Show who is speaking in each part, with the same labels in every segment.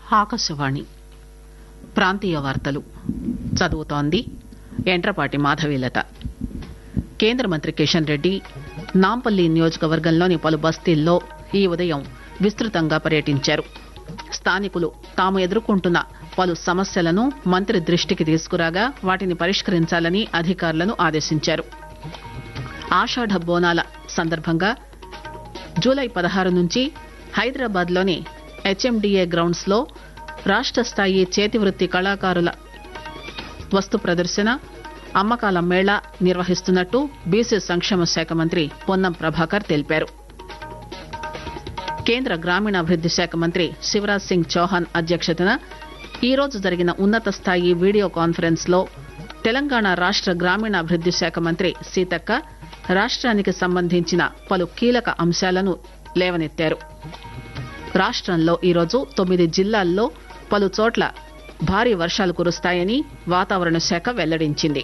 Speaker 1: ఆకాశవాణి ప్రాంతీయ వార్తలు చదువుతోంది ఎంట్రపాటి మాధవీలత కేంద్ర మంత్రి కిషన్ రెడ్డి నాంపల్లి నియోజకవర్గంలోని పలు బస్తీల్లో ఈ ఉదయం విస్తృతంగా పర్యటించారు స్థానికులు తాము ఎదుర్కొంటున్న పలు సమస్యలను మంత్రి దృష్టికి తీసుకురాగా వాటిని పరిష్కరించాలని అధికారులను ఆదేశించారు ఆషాఢ బోనాల సందర్భంగా జూలై పదహారు నుంచి హైదరాబాద్ లోని హెచ్ఎండిఏ గ్రౌండ్స్ లో రాష్ట స్థాయి చేతివృత్తి కళాకారుల వస్తు ప్రదర్శన అమ్మకాల మేళా నిర్వహిస్తున్నట్టు బీసీ సంక్షేమ శాఖ మంత్రి పొన్నం ప్రభాకర్ తెలిపారు కేంద్ర గ్రామీణాభివృద్ది శాఖ మంత్రి శివరాజ్ సింగ్ చౌహాన్ అధ్యక్షతన ఈ రోజు జరిగిన ఉన్నత స్థాయి వీడియో కాన్ఫరెన్స్ లో తెలంగాణ రాష్ట గ్రామీణాభివృద్ది శాఖ మంత్రి సీతక్క రాష్ట్రానికి సంబంధించిన పలు కీలక అంశాలను లేవనెత్తారు రాష్ట్రంలో ఈరోజు తొమ్మిది జిల్లాల్లో పలు చోట్ల భారీ వర్షాలు కురుస్తాయని వాతావరణ శాఖ వెల్లడించింది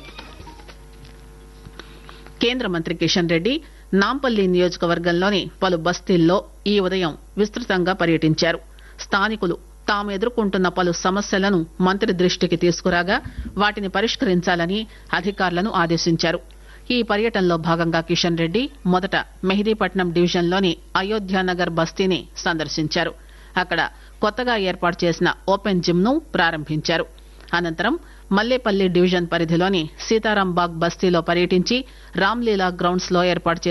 Speaker 1: కేంద్ర మంత్రి కిషన్ రెడ్డి నాంపల్లి నియోజకవర్గంలోని పలు బస్తీల్లో ఈ ఉదయం విస్తృతంగా పర్యటించారు స్థానికులు తాము ఎదుర్కొంటున్న పలు సమస్యలను మంత్రి దృష్టికి తీసుకురాగా వాటిని పరిష్కరించాలని అధికారులను ఆదేశించారు ఈ పర్యటనలో భాగంగా కిషన్ రెడ్డి మొదట మెహిదీపట్నం డివిజన్లోని అయోధ్యానగర్ బస్తీని సందర్శించారు అక్కడ కొత్తగా ఏర్పాటు చేసిన ఓపెన్ జిమ్ ను ప్రారంభించారు అనంతరం మల్లేపల్లి డివిజన్ పరిధిలోని సీతారాంబాగ్ బస్తీలో పర్యటించి రామ్లీలా గ్రౌండ్స్ లో ఏర్పాటు